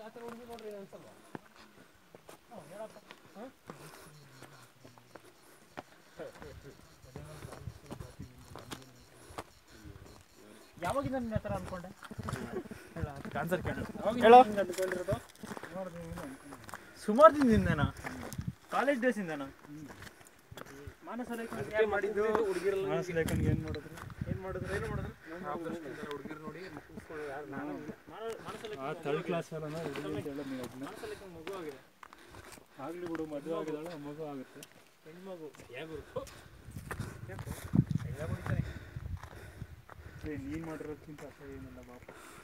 ಆ ಥರ ಹುಡುಗಿ ನೋಡ್ರಿ ಅನ್ಸಲ್ವಾ ಹಾಂ ಹೇಳಪ್ಪ ಹಾಂ ಯಾವಾಗಿಂದ ನಿನ್ನ ಹತ್ರ ಅನ್ಕೊಂಡೆ ಆನ್ಸರ್ ಕೇಳು ಹೇಳೋ ಅಂದ್ಕೊಂಡಿರೋದು ಸುಮಾರು ದಿನದಿಂದನಾ ಕಾಲೇಜ್ ಡೇಸಿಂದನಾ ಮಾನಸ ಅದಕ್ಕೆ ಮಾಡಿದ್ದು ಹುಡುಗಿರಲ್ಲ ಮಾನಸ ಲೇಖನ್ಗೆ ಏನು ಮಾಡಿದ್ರು ಏನು ಮಾಡಿದ್ರು ಏನು ಮಾಡಿದ್ರು ಹುಡುಗಿರು ನೋಡಿ ಮುಗಿಸ್ಕೊಳ್ಳೋ ಯಾರು ನಾನು ಆ ಥರ್ಡ್ ಕ್ಲಾಸ್ ಅಲ್ಲ ಹುಡುಗಿ ಅಂತ ಹೇಳೋದು ನೀವು ಅದನ್ನ ಮಗು ಆಗಿದೆ ಆಗಲಿ ಬಿಡು ಮದುವೆ ಆಗಿದ್ದಾಳೆ ಮಗು ಆಗುತ್ತೆ ಹೆಣ್ಮಗು ಹೇಗೂ ಏ ನೀನು ಮಾಡಿರೋದಕ್ಕಿಂತ ಅಸಹ್ಯ ಏನಿಲ್ಲ ಬಾಪ